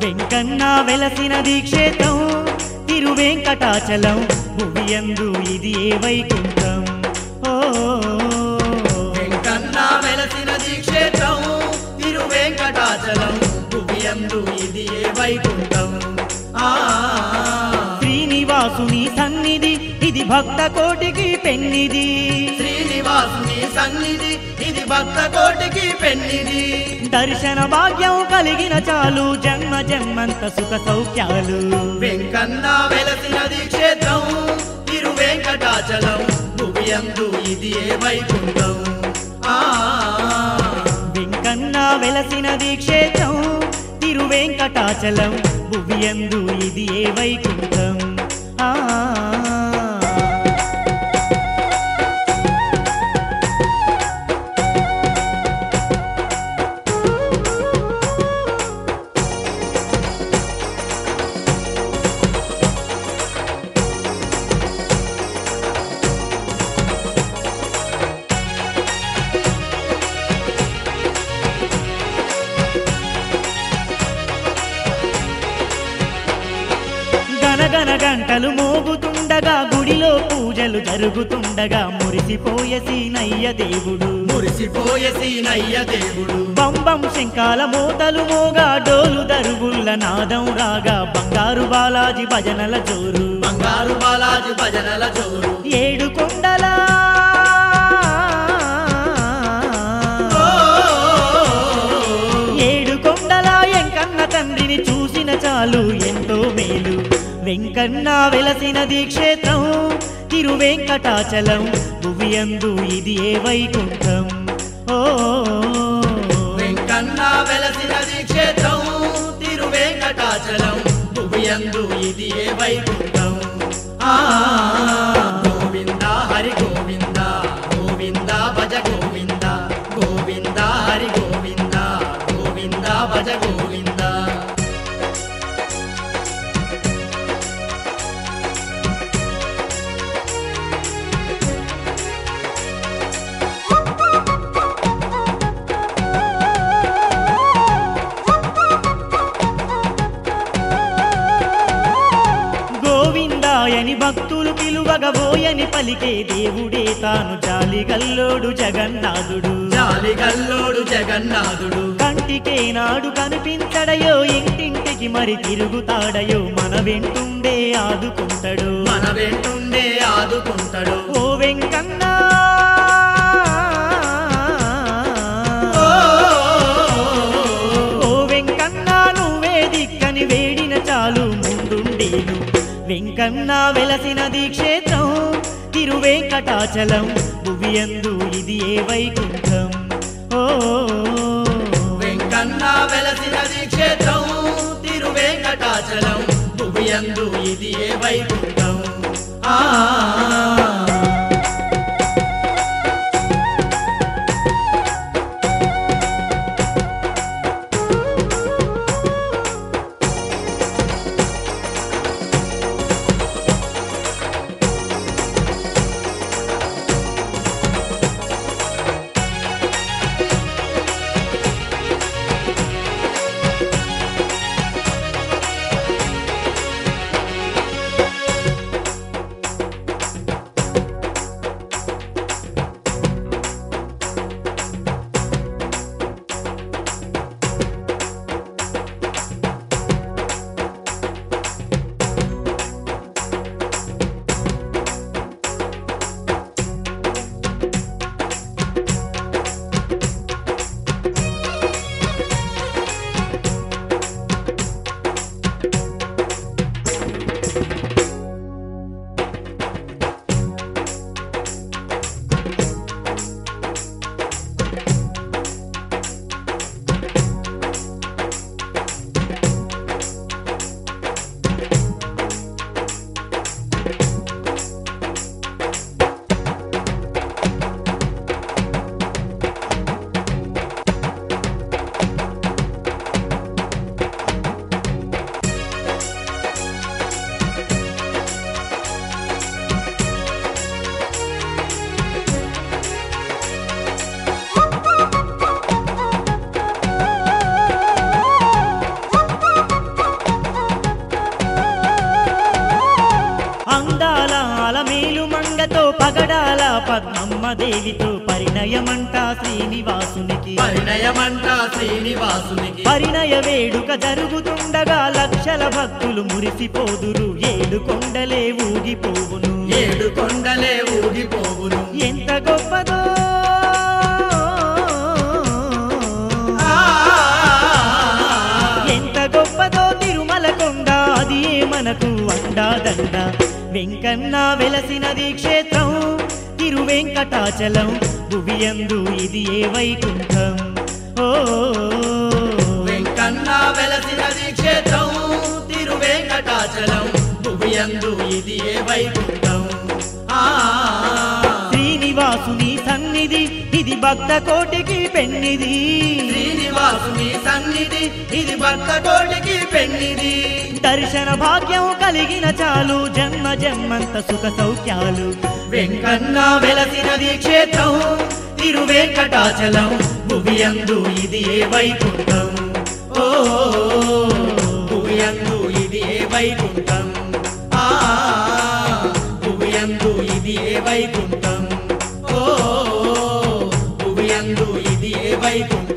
వెంకన్న వెలసిన దీక్షేత్రం తిరువెంకటాచలం భువియందు ఇది ఏ వైకుంఠం ఓ వెంకన్న వెలసిన దీక్షేత్రం తిరువేంకటాచలం భువియందు ఇది ఏ వైకుంఠం ఆ శ్రీనివాసుని సన్నిధి ఇది భక్త కోటికి పెన్నిది శ్రీనివాసుని సన్నిధి ఇది భక్త కోటికి పెన్నిది దర్శన భాగ్యం కలిగిన చాలు జన్మ జన్మంత సుఖ సౌఖ్యాలు వెంకన్న వెలసిన దీక్షేత్రం తిరువేంకటాచలం భువియందు ఇది ఏ వైకుంఠం ఆ వెంకన్న వెలసిన దీక్షేత్రం తిరువెంకటాచలం భువియందు ఇది ఏ వైకుంఠం ఆ గనగన గంటలు మోగుతుండగా గుడిలో పూజలు జరుగుతుండగా మురిసిపోయే సీనయ్య దేవుడు మురిసిపోయే సీనయ్య దేవుడు బంబం శంకాల మోతలు మోగా డోలు దరువుల్ల నాదం రాగా బంగారు బాలాజీ భజనల జోరు బంగారు బాలాజీ భజనల జోరు ఏడు కొండల ఏడు కొండల ఎంకన్న తండ్రిని చూసిన చాలు ఎంతో మేలు వెంకన్న వెలసిన దీక్షేత్రం తిరువెంకటాచలం భువియందు ఇది ఏ వైకుంఠం ఓ వెంకన్న వెలసిన దీక్షేత్రం తిరువేంకటాచలం భువియందు ఇది ఏ వైకుంఠం ఆ గోవింద హరి గోవింద గోవింద భజ గోవింద గోవింద హరి గోవింద గోవింద భజ గోవింద గోవిందాయని భక్తులు పిలువగబోయని పలికే దేవుడే తాను జాలిగల్లోడు జగన్నాథుడు జాలి గల్లోడు జగన్నాథుడు కంటికే నాడు కనిపించడయో ఇంటింటికి మరి తిరుగుతాడయో మన వెంటుండే ఆదుకుంటాడు మన వెంటుండే ఆదుకుంటాడు ఓ వెంకన్న ఓ వెంకన్న నువ్వే దిక్కని వేడిన చాలు ముందుండేను వెంకన్న వెలసిన దీక్షేత్రం తిరువెంకటాచలం భువియందు ఇది ఏ వైకుంఠం ఓ వెంకన్న వెలసిన దీక్షేత్రం తిరువేంకటాచలం భువియందు ఇది ఏ వైకుంఠం ఆ పగడాల పద్మమ్మ దేవితో పరిణయమంట శ్రీనివాసునికి పరిణయమంట శ్రీనివాసునికి పరిణయ వేడుక జరుగుతుండగా లక్షల భక్తులు మురిసిపోదురు ఏడు కొండలే ఊగిపోవును ఏడు కొండలే ఊగిపోవును ఎంత గొప్పదో ఆ, ఎంత గొప్పదో తిరుమల కొండ అది ఏ మనకు అండాదండ వెంకన్న వెలసినది క్షేత్రం తిరువెంకటాచలం భువియందు ఇది ఏ వైకుంఠం ఓ వెంకన్న వెలసినది క్షేత్రం తిరువేంకటాచలం భువియందు ఇది ఏ వైకుంఠం ఆ శ్రీనివాసుని సన్నిధి ఇది భక్త కోటికి పెన్నిది శ్రీనివాసుని సన్నిధి ఇది భక్త కోటికి పెన్నిది దర్శన భాగ్యం కలిగిన చాలు జన్మ జన్మంత సుఖ సౌఖ్యాలు వెంకన్న వెలసినది క్షేత్రం తిరువేంకటాచలం భువియందు ఇది ఏ వైకుంఠం ఓ భువియందు ఇది ఏ వైకుంఠం ఆ భువియందు ఇది ఏ వైకుంఠం ఓ భువియందు ఇది ఏ వైకుంఠం